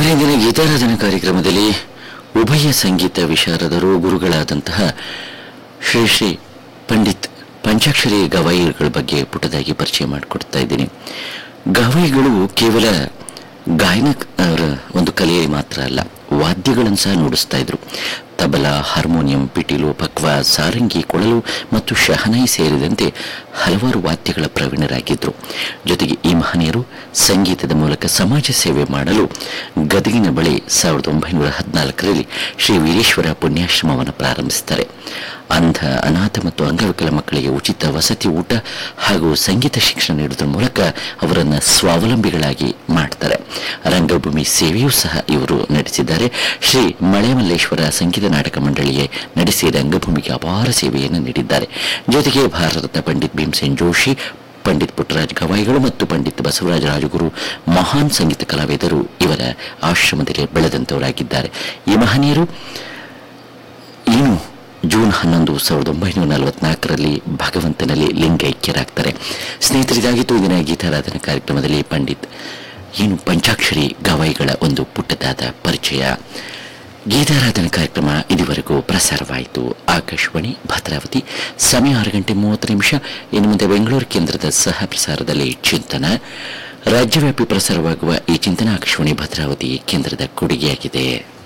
ಕೇಳಿದ್ರೆ ಇಂದಿನ ಗೀತಾರಾಧನಾ ಕಾರ್ಯಕ್ರಮದಲ್ಲಿ ಉಭಯ ಸಂಗೀತ ವಿಶಾರದರು ಗುರುಗಳಾದಂತಹ ಶ್ರೀ ಶ್ರೀ ಪಂಡಿತ್ ಪಂಚಾಕ್ಷರಿ ಗವಾಯಿಗಳ ಬಗ್ಗೆ ಪುಟ್ಟದಾಗಿ ಪರಿಚಯ ಮಾಡಿಕೊಡ್ತಾ ಇದ್ದೀನಿ ಗವಾಯಿಗಳು ಕೇವಲ ಗಾಯನ ಅವರ ಒಂದು ಕಲೆ ಮಾತ್ರ ಅಲ್ಲ ವಾದ್ಯಗಳನ್ನು ಸಹ ನುಡಿಸ್ತಾ ಇದ್ರು ತಬಲಾ ಹಾರ್ಮೋನಿಯಂ ಪಿಟೀಲು ಪಕ್ವ ಸಾರಂಗಿ ಕೊಳಲು ಮತ್ತು ಶಹನೈ ಸೇರಿದಂತೆ ಹಲವಾರು ವಾದ್ಯಗಳ ಪ್ರವೀಣರಾಗಿದ್ದರು ಜೊತೆಗೆ ಈ ಮಹನೀಯರು ಸಂಗೀತದ ಮೂಲಕ ಸಮಾಜ ಸೇವೆ ಮಾಡಲು ಗದಗಿನ ಬಳಿ ಸಾವಿರದ ಒಂಬೈನೂರ ಹದಿನಾಲ್ಕರಲ್ಲಿ ಶ್ರೀ ವೀರೇಶ್ವರ ಪುಣ್ಯಾಶ್ರಮವನ್ನು ಪ್ರಾರಂಭಿಸ್ತಾರೆ ಅಂಧ ಅನಾಥ ಮತ್ತು ಅಂಗವಿಕಲ ಮಕ್ಕಳಿಗೆ ಉಚಿತ ವಸತಿ ಊಟ ಹಾಗೂ ಸಂಗೀತ ಶಿಕ್ಷಣ ನೀಡುವುದರ ಮೂಲಕ ಅವರನ್ನು ಸ್ವಾವಲಂಬಿಗಳಾಗಿ ಮಾಡ್ತಾರೆ ರಂಗಭೂಮಿ ಸೇವೆಯೂ ಸಹ ಇವರು ನಡೆಸಿದ್ದಾರೆ ಶ್ರೀ ಮಳೆಮಲ್ಲೇಶ್ವರ ಸಂಗೀತ ನಾಟಕ ಮಂಡಳಿಗೆ ನಡೆಸಿ ರಂಗಭೂಮಿಗೆ ಅಪಾರ ಸೇವೆಯನ್ನು ನೀಡಿದ್ದಾರೆ ಜೊತೆಗೆ ಭಾರತದ ಪಂಡಿತ್ ಭೀಮಸೇನ್ ಜೋಶಿ ಪಂಡಿತ್ ಪುಟ್ಟರಾಜ್ ಗವಾಯಿಗಳು ಮತ್ತು ಪಂಡಿತ್ ಬಸವರಾಜ ರಾಜಗುರು ಮಹಾನ್ ಸಂಗೀತ ಕಲಾವಿದರು ಇವರ ಆಶ್ರಮದಲ್ಲಿ ಬೆಳೆದಂತವರಾಗಿದ್ದಾರೆ ಈ ಮಹನೀಯರು ಏನು ಜೂನ್ ಹನ್ನೊಂದು ಸಾವಿರದ ಒಂಬೈನೂರ ನಲವತ್ನಾಲ್ಕರಲ್ಲಿ ಭಗವಂತನಲ್ಲಿ ಲಿಂಗೈಕ್ಯರಾಗ್ತಾರೆ ಸ್ನೇಹಿತರಿಗಾಗಿತ್ತು ಇಂದಿನ ಗೀತಾರಾಧನಾ ಕಾರ್ಯಕ್ರಮದಲ್ಲಿ ಪಂಡಿತ್ ಏನು ಪಂಚಾಕ್ಷರಿ ಗವಾಯಿಗಳ ಒಂದು ಪುಟ್ಟದಾದ ಪರಿಚಯ ಗೀತಾರಾಧನಾ ಕಾರ್ಯಕ್ರಮ ಇದುವರೆಗೂ ಪ್ರಸಾರವಾಯಿತು ಆಕಾಶವಾಣಿ ಭದ್ರಾವತಿ ಸಮಯ ಆರು ಗಂಟೆ ಮೂವತ್ತು ನಿಮಿಷ ಇನ್ನು ಮುಂದೆ ಬೆಂಗಳೂರು ಕೇಂದ್ರದ ಸಹ ಪ್ರಸಾರದಲ್ಲಿ ಚಿಂತನ ರಾಜ್ಯವ್ಯಾಪಿ ಪ್ರಸಾರವಾಗುವ ಈ ಚಿಂತನ ಆಕಾಶವಾಣಿ ಭದ್ರಾವತಿ ಕೇಂದ್ರದ ಕೊಡುಗೆಯಾಗಿದೆ